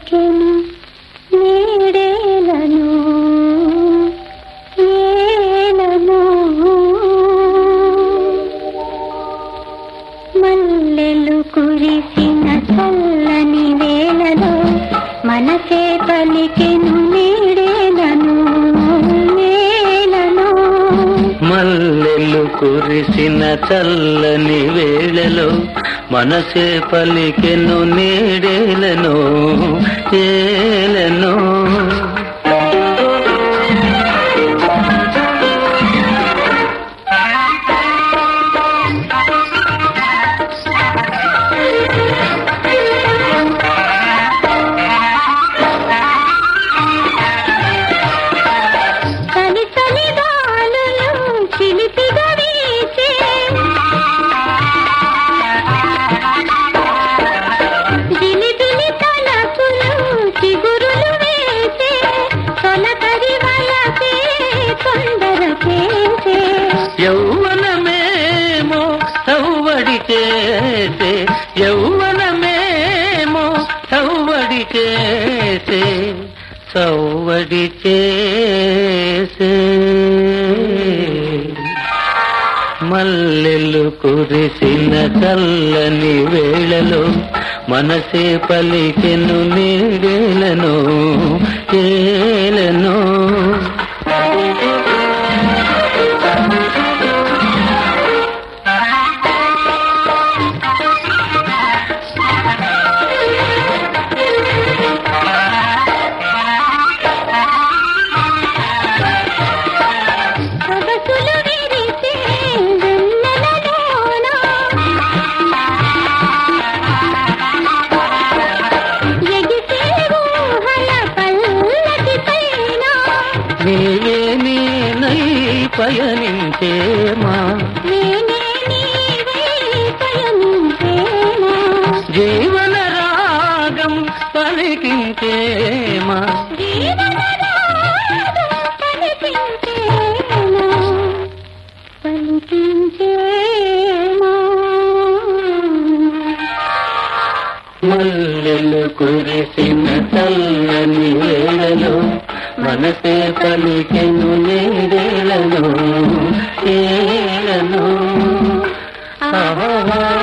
పలికెను నీడేలను ఏలను మల్లెలు కురిసిన చల్లని వేళలో మనసే పలికెను నీడేలను నేలను మల్లెలు కురిసిన చల్లని వేళలో మనసే పలికెను నీడేలను ఏలను చలి చలి గాలులు చిలిపిగా వీచే జిలిబిలి తలపులు చిగురులు వేసే తొలకరి వలసే తొందర పేసే యౌవనమేమో సౌవడి చేసే యౌవనమేమో సౌవడి చేసే సౌవడి చేసే మల్లెలు కురిసిన చల్లని వేళలో మనసే పలికెను నీడేలను ఏలను సొగసులు విరిసే వెన్నెలలోన ఎగిసే ఊహల పల్లకి పైన నీవే నేనై పయనించేమా నేనే నీవే పయనించేనా జీవన రాగం పలికించేమా జీవన రాగం పలికించేనా పలికించేనా మల్లెలు కురిసిన చల్లని వేళలో మనసే పలికెను నీడేలను ఏలను ఆహా